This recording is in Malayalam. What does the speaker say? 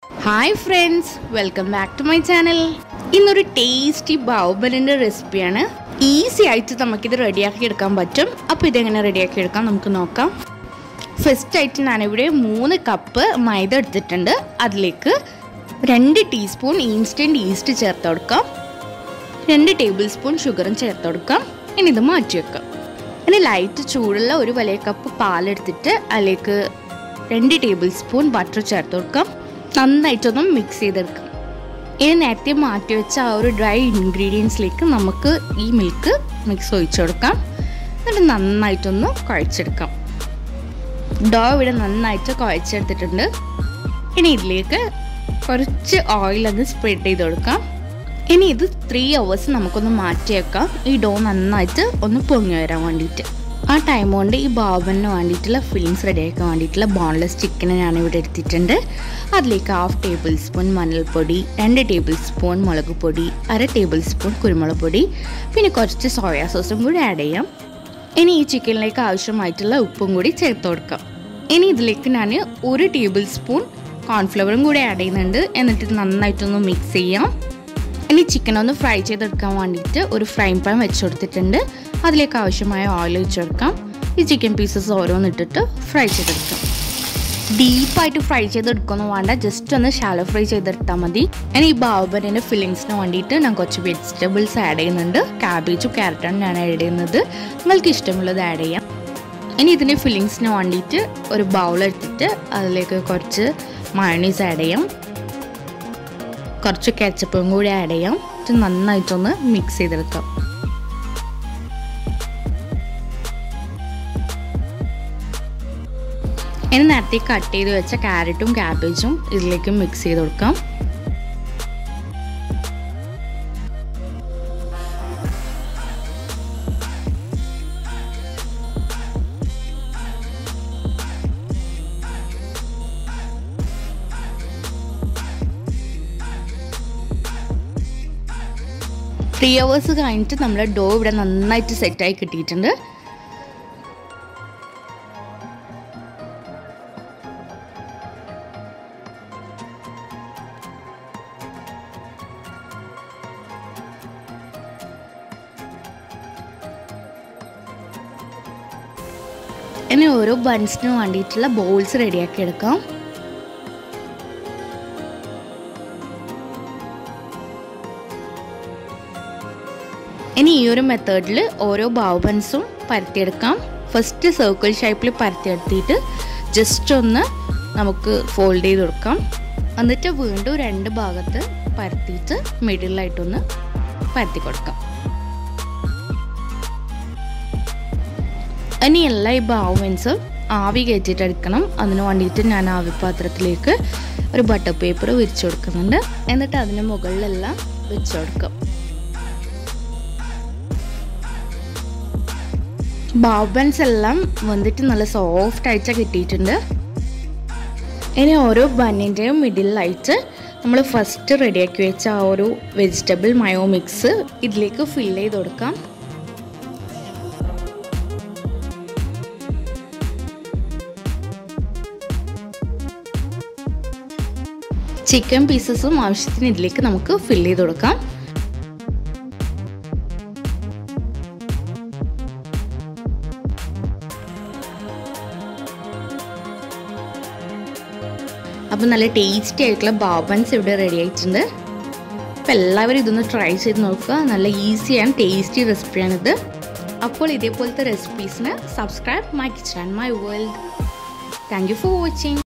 hi friends welcome back to my channel ഇന്നൊരു ടേസ്റ്റി ബാഹുബലിൻ്റെ റെസിപ്പിയാണ് ഈസി ആയിട്ട് നമുക്കിത് റെഡിയാക്കി എടുക്കാൻ പറ്റും അപ്പോൾ ഇതെങ്ങനെ റെഡിയാക്കി എടുക്കാം നമുക്ക് നോക്കാം ഫസ്റ്റ് ആയിട്ട് ഞാനിവിടെ മൂന്ന് കപ്പ് മൈദ എടുത്തിട്ടുണ്ട് അതിലേക്ക് രണ്ട് ടീസ്പൂൺ ഇൻസ്റ്റൻറ്റ് ഈസ്റ്റ് ചേർത്ത് കൊടുക്കാം രണ്ട് ടേബിൾ സ്പൂൺ ഷുഗറും ചേർത്ത് കൊടുക്കാം ഇനി ഇത് മാറ്റി വെക്കാം ഇനി ലൈറ്റ് ചൂടുള്ള ഒരു വലിയ കപ്പ് പാലെടുത്തിട്ട് അതിലേക്ക് രണ്ട് ടേബിൾ സ്പൂൺ ബട്ടർ ചേർത്ത് കൊടുക്കാം നന്നായിട്ടൊന്ന് മിക്സ് ചെയ്തെടുക്കാം ഇനി നേരത്തെ മാറ്റി വെച്ച ആ ഒരു ഡ്രൈ ഇൻഗ്രീഡിയൻസിലേക്ക് നമുക്ക് ഈ മിൽക്ക് മിക്സ് ഒഴിച്ചു കൊടുക്കാം എന്നിട്ട് നന്നായിട്ടൊന്ന് കുഴച്ചെടുക്കാം ഡോ ഇവിടെ നന്നായിട്ട് കുഴച്ചെടുത്തിട്ടുണ്ട് ഇനി ഇതിലേക്ക് കുറച്ച് ഓയിൽ ഒന്ന് സ്പ്രെഡ് ചെയ്ത് കൊടുക്കാം ഇനി ഇത് ത്രീ അവേഴ്സ് നമുക്കൊന്ന് മാറ്റി വെക്കാം ഈ ഡോ നന്നായിട്ട് ഒന്ന് പൊങ്ങി വരാൻ വേണ്ടിയിട്ട് ആ ടൈം കൊണ്ട് ഈ ബാബന് വേണ്ടിയിട്ടുള്ള ഫില്ലിങ്സ് റെഡിയാക്കാൻ വേണ്ടിയിട്ടുള്ള ബോൺലെസ് ചിക്കൻ ഞാൻ ഇവിടെ എടുത്തിട്ടുണ്ട് അതിലേക്ക് ഹാഫ് ടേബിൾ സ്പൂൺ മഞ്ഞൾപ്പൊടി രണ്ട് ടേബിൾ സ്പൂൺ മുളക് പൊടി അര ടേബിൾ സ്പൂൺ കുരുമുളക് പൊടി പിന്നെ കുറച്ച് സോയാ സോസും കൂടി ആഡ് ചെയ്യാം ഇനി ഈ ചിക്കനിലേക്ക് ആവശ്യമായിട്ടുള്ള ഉപ്പും കൂടി ചേർത്ത് കൊടുക്കാം ഇനി ഇതിലേക്ക് ഞാൻ ഒരു ടേബിൾ സ്പൂൺ കോൺഫ്ലവറും കൂടി ആഡ് ചെയ്യുന്നുണ്ട് എന്നിട്ട് ഇത് നന്നായിട്ടൊന്ന് മിക്സ് ചെയ്യാം ഇനി ചിക്കൻ ഒന്ന് ഫ്രൈ ചെയ്തെടുക്കാൻ വേണ്ടിയിട്ട് ഒരു ഫ്രൈ പാൻ വെച്ച് കൊടുത്തിട്ടുണ്ട് അതിലേക്ക് ആവശ്യമായ ഓയിൽ ഒഴിച്ച് കൊടുക്കാം ഈ ചിക്കൻ പീസസ് ഓരോന്നിട്ടിട്ട് ഫ്രൈ ചെയ്തെടുക്കാം ഡീപ്പായിട്ട് ഫ്രൈ ചെയ്തെടുക്കൊന്നും വേണ്ട ജസ്റ്റ് ഒന്ന് ഷാലോ ഫ്രൈ ചെയ്തെടുത്താൽ മതി ഇനി ഈ ബാബറിൻ്റെ ഫില്ലിങ്സിന് വേണ്ടിയിട്ട് ഞാൻ കുറച്ച് വെജിറ്റബിൾസ് ആഡ് ചെയ്യുന്നുണ്ട് ക്യാബേജും ക്യാരറ്റാണ് ഞാൻ ആഡ് ചെയ്യുന്നത് നിങ്ങൾക്ക് ഇഷ്ടമുള്ളത് ആഡ് ചെയ്യാം ഇനി ഇതിൻ്റെ ഫില്ലിങ്സിന് വേണ്ടിയിട്ട് ഒരു ബൗൾ എടുത്തിട്ട് അതിലേക്ക് കുറച്ച് മയണീസ് ആഡ് ചെയ്യാം കുറച്ച് കെച്ചപ്പും കൂടി ആഡ് ചെയ്യാം ഇത് നന്നായിട്ടൊന്ന് മിക്സ് ചെയ്തെടുക്കാം ഇനി നേരത്തെ കട്ട് ചെയ്ത് വെച്ച ക്യാരറ്റും ക്യാബേജും ഇതിലേക്ക് മിക്സ് ചെയ്ത് കൊടുക്കാം ത്രീ അവേഴ്സ് കഴിഞ്ഞിട്ട് നമ്മുടെ ഡോ ഇവിടെ നന്നായിട്ട് സെറ്റായി കിട്ടിയിട്ടുണ്ട് ഇനി ഓരോ ബൺസിന് വേണ്ടിയിട്ടുള്ള ബോൾസ് റെഡിയാക്കി എടുക്കാം ഇനി ഈ ഒരു മെത്തേഡിൽ ഓരോ ബാവ് ബൺസും പരത്തിയെടുക്കാം ഫസ്റ്റ് സർക്കിൾ ഷേപ്പിൽ പരത്തിയെടുത്തിട്ട് ജസ്റ്റ് ഒന്ന് നമുക്ക് ഫോൾഡ് ചെയ്ത് കൊടുക്കാം എന്നിട്ട് വീണ്ടും രണ്ട് ഭാഗത്ത് പരത്തിയിട്ട് മിഡിലായിട്ടൊന്ന് പരത്തി കൊടുക്കാം ഇനി എല്ലാ ഈ ബാവുമെൻസ് ആവി കയറ്റിയിട്ട് എടുക്കണം അതിന് വേണ്ടിയിട്ട് ഞാൻ ആവിപാത്രത്തിലേക്ക് ഒരു ബട്ടർ പേപ്പർ വിരിച്ചു കൊടുക്കുന്നുണ്ട് എന്നിട്ട് അതിന് മുകളിലെല്ലാം വെച്ച് കൊടുക്കാം ബാബൻസ് എല്ലാം വന്നിട്ട് നല്ല സോഫ്റ്റ് ആയിട്ട് കിട്ടിയിട്ടുണ്ട് ഇനി ഓരോ ബണ്ണിൻ്റെയും മിഡിലായിട്ട് നമ്മൾ ഫസ്റ്റ് റെഡിയാക്കി വെച്ച ആ ഒരു വെജിറ്റബിൾ മയോ മിക്സ് ഇതിലേക്ക് ഫില്ല് ചെയ്ത് കൊടുക്കാം ചിക്കൻ പീസസും ആവശ്യത്തിന് ഇതിലേക്ക് നമുക്ക് ഫില്ല് ചെയ്ത് കൊടുക്കാം അപ്പോൾ നല്ല ടേസ്റ്റി ആയിട്ടുള്ള ബാബൻസ് ഇവിടെ റെഡി ആയിട്ടുണ്ട് അപ്പോൾ എല്ലാവരും ഇതൊന്ന് ട്രൈ ചെയ്ത് നോക്കുക നല്ല ഈസി ആൻഡ് ടേസ്റ്റി റെസിപ്പിയാണിത് അപ്പോൾ ഇതേപോലത്തെ റെസിപ്പീസിന് subscribe my kitchen and my world thank you for watching